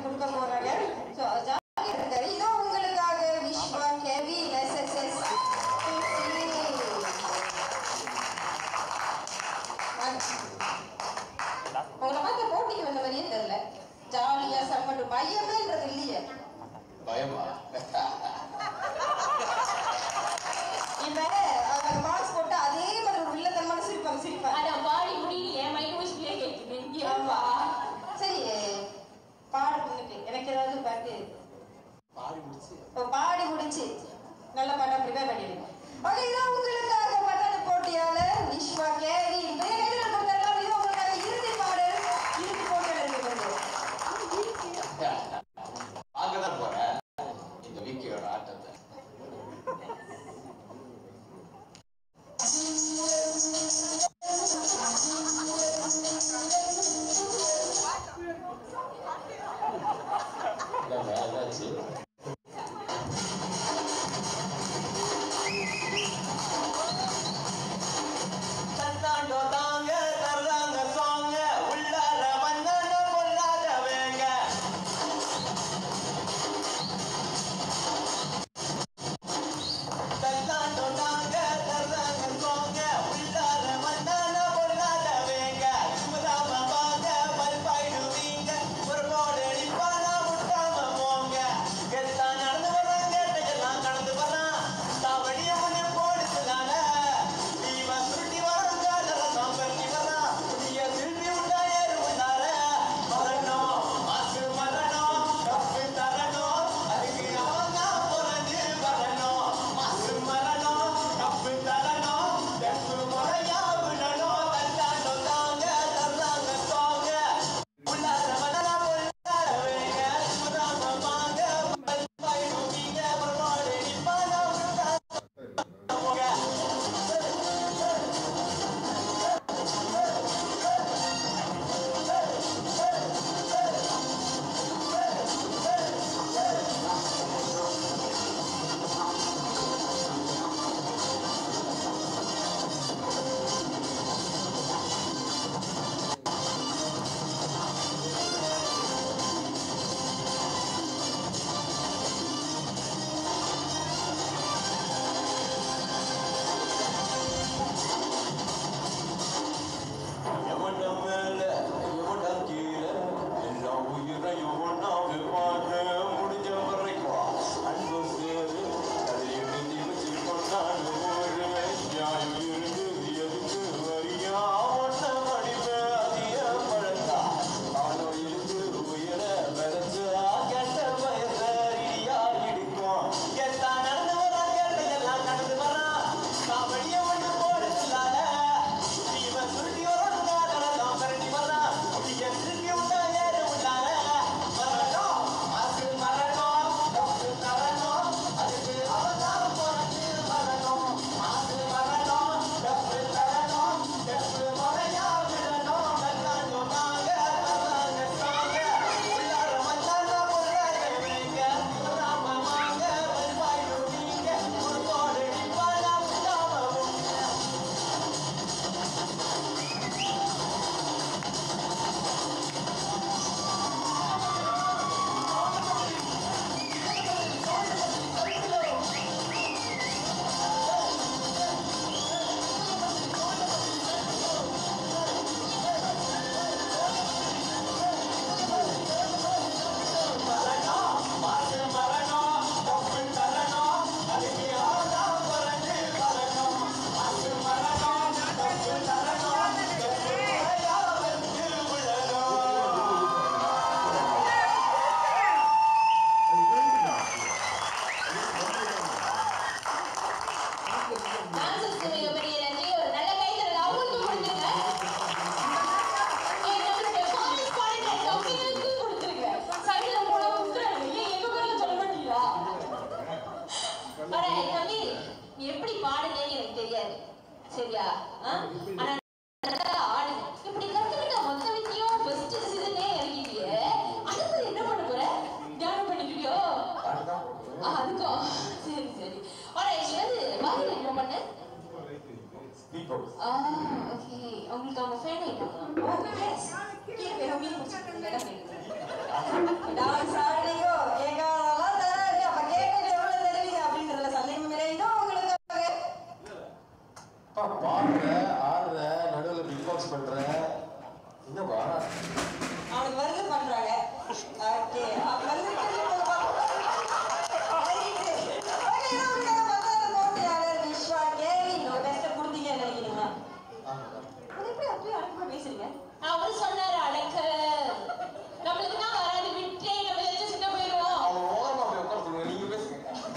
கொடுக்க போறாங்க ஸோ ஜாலியாக இருக்காரு இதோ உங்களுக்காக விஸ்வா ஹெவி எஸ்எஸ்எஸ் உங்களை பார்க்க போட்டிக்கு வந்த மாதிரியே தெரியல ஜாலியா சம்மட்டு பயமேன்றது இல்லையே பயமா இப்ப அவங்க மாஸ்க் போட்டு அதே மாதிரி ஒரு வில்லத்தனமான சிரிப்பாங்க சிரிப்பாங்க அட பாடி முடியல என் மைண்ட் வாய்ஸ்லயே கேக்குது இங்கே ஆமா சரி பாடு பொண்ணுக்கு எனக்கு ஏதாவது பாட்டு பாடி முடிச்சு இப்போ பாடி முடிச்சு நல்ல பாட்டா ப்ரிப்பேர் பண்ணிடுங்க ஓகே இதான் உங்களுக்காக பட்டாள போட்டியாளர் விஸ்வா கேவி வேலையில் கொடுத்தாலும் இது உங்களுக்காக இறுதி பாடல் இறுதி போட்டியாளர் இருக்கிறது பார்க்கதான் போறேன் இந்த விக்கியோட ஆட்டத்தை இதாங்க, அதாச்சு. தந்தாண்டோ தாங்க தர்றாங்க சாங்க உள்ளார வந்தான பொல்லாதவங்க தந்தாண்டோ தாங்க தர்றாங்க சாங்க உள்ளார வந்தான பொல்லாதவங்க சுமதாம வாங்க பல்பாயிடுவீங்க ஒரு கோடு அடிப்பானா முட்டாம போங்க கெத்தா நடந்து வர்றாங்க எல்லாம் கடந்து வர்றான் தாவடிய முன்னே போடுச்சுதான இவன் சுருட்டி வராங்க அதெல்லாம் பரட்டி வரான் நீ திருப்பி விட்டா ஏறு உள்ளார வரணும் மாசு மரணம் தப்பு தரணும் அதுக்கு அவன் தான் பிறந்து வரணும் மாசு மரணம் தப்பு தரணும் தப்பு முறையா விடணும் தந்தாண்டோ தாங்க தர்றாங்க சோங்க உள்ளார வந்தனா பொல்லாதவங்க சுதாம வாங்க பல்பாயிடுவீங்க ஒரு நாடு நிப்பானா விட்டாங்க போங்க எவன்டா மேல எவன்டா கீழே எல்லா உயிரையும் ஒண்ணாவது பார்க்க முடிஞ்ச வரைக்கும் அன்பு சேரு அதை எழுதி வச்சு கொண்டாடு ஒரு நியாயம் இருந்து எதுக்கு வரியா ஒன்ன மடிப்பு அதிக பழந்தா நானும் இருந்து உயிர வெறச்சு கெட்ட பயசரியா இடிக்கும் கெட்டா நடந்து வரா கெட்டதெல்லாம் நடந்து வரா காவடிய ஒண்ணு போடுதலால இவன் சுருட்டி வரணும் காதலாம் பரட்டி வரா இங்க திருப்பி விட்டா ஏறு உள்ளால மரணம் அது மரணம் தப்பு தரணும் அதுக்கு அவதாரம் போறது மரணம் அது மரணம் தப்பு தரணும் தப்பு முறையா விடணும் கல்லாண்டோ நாங்க தர்றாங்க சாங்க உள்ளார வந்தாங்க பொருளாதவங்க ராம வாங்க வருவாயுவீங்க ஒரு கோடு நிப்பாலா விடாம உங்க மரணம் மாசு மரணம் தப்பு தரணும் அதுக்கு அவதான் பிறந்து வரணும் மாசு மரணம் தப்பு தரணும் தப்பு முறையா வந்து விழணும் டான்சர்ஸ்க்கு மிகப்பெரிய நன்றி ஒரு நல்ல கைத்தறல் அவங்களுக்கும் கொடுத்துருங்க ஏன் நம்மளுடைய பாலிஸ் பாடின கம்பெனிகளுக்கும் கொடுத்துருங்க சைடுல போன கொடுத்துறாங்க ஏன் எங்க பேர்ல சொல்ல மாட்டீங்களா அட தம்பி நீ எப்படி பாடுனேன்னு எனக்கு தெரியாது சரியா ஆ? ஆனா நல்லா ஆடுங்க இப்படி கத்துக்கிட்ட மொத்த விஷயம் ஃபர்ஸ்ட் சீசனே இறங்கிட்டியே அடுத்து என்ன பண்ண போற தியானம் பண்ணிக்கிறியோ ஆ, அதுக்கும் சரி சரி ஆனா எங்கேயாவது வாயில என்ன பண்ண ஸ்பீக் அவுட் ஆ ஓகே உங்களுக்கு அவங்க ஃபேன் ஆயிட்டாங்க ஓ எஸ் கீழே போய் மீன் பிடிச்சிட்டு இடம் போயிடுது டான்ஸ் ஆடுறீங்கோ கேட்காதெல்லாம் தராது அப்ப கேட்கறது எவ்வளவு தருவீங்க அப்படின்றதுல சந்தேகம் இல்லை இதோ உங்களுக்காக அப்பா, பாடுற ஆடுற நடுவில் பிக் பாக்ஸ் பண்ற என்னப்பா அவனுக்கு வருது பண்றாங்க ஓகே வந்து விஸ்வா கேவி பெஸ்ட் கொடுத்தீங்கன்னு நினைக்கிறீங்களா அது எப்படி அப்படியே அடக்கமா பேசுறீங்க அவர் சொன்னாரு அடக்க நம்மளுக்கு தான் வராது விட்டே நம்ம வச்சு சின்ன போயிடுவோம் அவன் ஓரமா போய் உட்கார சொல்லுங்க நீங்க பேசுங்க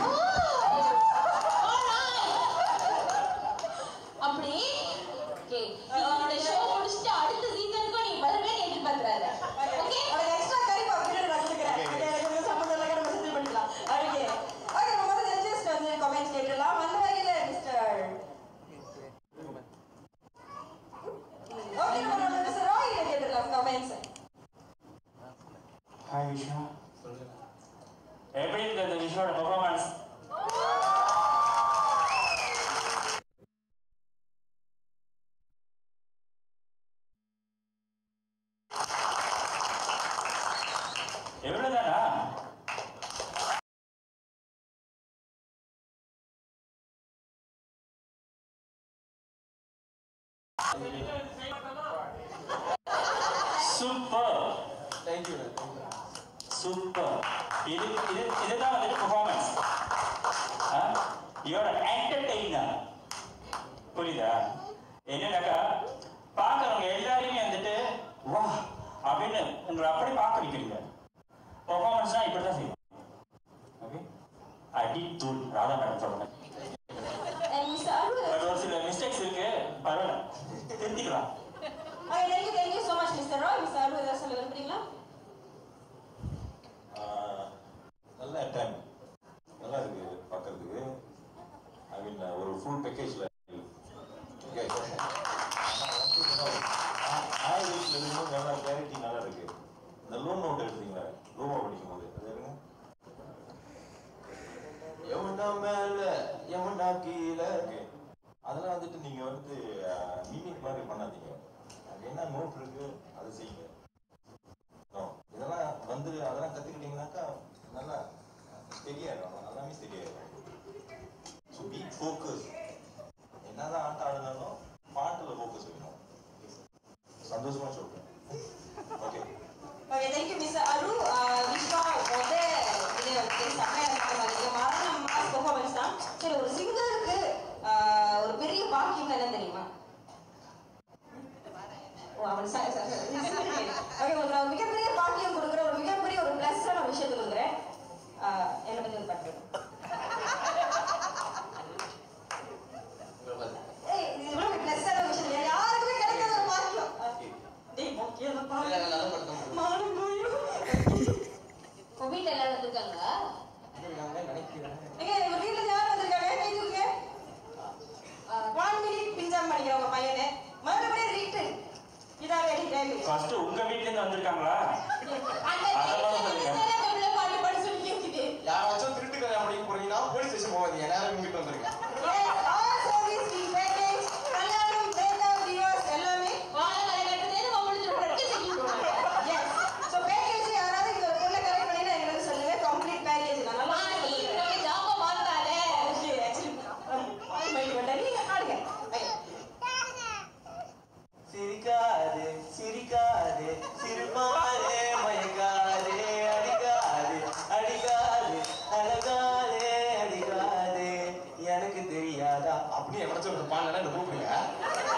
அப்படி ஓகே என்னோட ஷோ முடிச்சுட்டு அடுத்த சீசனுக்கும் நீ வருவேன்னு எதிர்பார்க்கறாரு ஓகே அவனுக்கு எக்ஸ்ட்ரா கறிப்பு அப்படின்னு நான் கொடுக்குறேன் ஓகே எனக்கு சம்மந்தம் இல்லை நம்ம செட்டில் பண்ணிக்கலாம் ஓகே ஓகே நம்ம வந்து ஜட்ஜஸ் வந்து கமெண்ட்ஸ் கேட்டுடலாம் அந்த வகையில் மிஸ்டர் ஓகே நம்ம மிஸ்டர் ராய் கேட்டுடலாம் கமெண்ட்ஸ் ஹாய் விஷ்ணு எப்படி இருந்தது விஷ்ணுவோட பெர்ஃபார்மன்ஸ் எவ்வளவுதானா சூப்பர் தேங்க்யூ சூப்பர் இது இது இதுதான் வந்துட்டு பெர்ஃபார்மன்ஸ் யோட என்டர்டெய்னர் புரியுதா என்னன்னாக்கா பார்க்குறவங்க எல்லாரையுமே வந்துட்டு வா அப்படின்னு உங்களை அப்படி பார்க்க வைக்கிறீங்க பெர்ஃபார்மன்ஸ்னா இப்படி தான் செய்யும் ஓகே அடி தூள் ராதா மேடம் சொல்லுங்க மிஸ்டர் அருள் பட் ஒரு சில மிஸ்டேக்ஸ் இருக்கு பரவாயில்ல திருத்திக்கலாம் okay thank you thank you so much mister Roy mister Arul ஏதாவது சொல்ல விரும்புறீங்களா நல்ல டைம் நல்லா இருக்கு பார்க்கறதுக்கு ஐ மீன் ஒரு ஃபுல் பேக்கேஜில் ஆய் வீட்டில் இருக்கும்போது நல்லா கிளாரிட்டி நல்லா இருக்கு இந்த லூம் நோட் எடுத்தீங்களா லூமா படிக்கும் போது அது இருங்க எவன்டா மேல எவன்டா கீழே இருக்கு அதெல்லாம் வந்துட்டு நீங்க வந்து மீனிங் மாதிரி பண்ணாதீங்க அது என்ன நோட் இருக்கு அதை செய்யுங்க No, இதெல்லாம் வந்து அதெல்லாம் கத்துக்கிட்டீங்கன்னாக்கா நல்லா தெரியாயிடும் எல்லாமே தெரியாயிடும் ஸோ பி ஃபோக்கஸ் என்னதான் ஆட்டம் ஆடினாலும் பாட்டில் ஃபோக்கஸ் வைக்கணும் சந்தோஷமா சொல்றேன் ஓகே ஓகே தேங்க்யூ மிஸ் அரு விஸ்வா வந்து இது வந்து செம்மையா இருக்கு மாதிரி மரணம் மாஸ் பெர்ஃபார்மன்ஸ் தான் சரி ஒரு சிங்கருக்கு ஒரு பெரிய பாக்கியம் என்ன தெரியுமா ஓ அவன் ச- ச- ச- ஓகே உங்களுக்கு நான் மிகப்பெரிய பாக்கியம் கொடுக்குற ஒரு மிகப்பெரிய ஒரு பிளஸ்ஸான விஷயத்தை கொடுக்குறேன் ஆஹ் என்ன பத்தி ஒரு பாட்டு ஏய் இது இவ்வளவு பிளஸ்ஸான விஷயம் இல்லையா? யாருக்குமே கிடைக்காத ஒரு பாக்கியம் ஆஹ் டேய் முக்கியம் மானம் போயும் உங்க வீட்டுல எல்லாரும் வந்திருக்காங்களா ஏங்க, எங்க வீட்ல யார் வந்திருக்காங்க? கை தூக்குங்க. ஆஹ், one minute பிஞ்சாம படிக்கிற உங்க பையனு. மறுபடியும் return. இதான் ready time. ஃபர்ஸ்ட் உங்க வீட்ல இருந்து வந்திருக்காங்களா அந்த அதெல்லாம் நேரத்துல சொல்லுங்க. வந்து தமிழ்ல பாட்டு பாட சொல்லி கேக்குது யாராச்சும் திருட்டு கல்யாணம் பண்ணிக்க போறீங்கன்னா போலீஸ் ஸ்டேஷன் போவாதீங்க நேரம் இங்கிட்டு வந்துருங்க Yes, all service fee package, கல்யாணம், breakup, divorce எல்லாமே. வாழ வர கட்டதே உங்களுக்கு படிக்க சொல்லிடுவாங்க Yes. So, package யாராவது இங்க ஒரு பொண்ணை correct பண்ணினா எங்களுக்கு சொல்லுங்க. Complete package. நான் நல்லா நீ நம்ம ஜாம மாத்தாலே Okay, actually, um, all mind வேண்டாம். நீங்க ஆடுங்க. Okay. சிரிக்காதே சிரிக்காதே சிரிப்பாதே மயக்காதே அடிக்காதே அடிக்காதே அழகாதே அடிக்காதே எனக்கு தெரியாதா அப்படி எவனாச்சும் ஒரு பாடலாம் இந்த கூப்பிடுங்க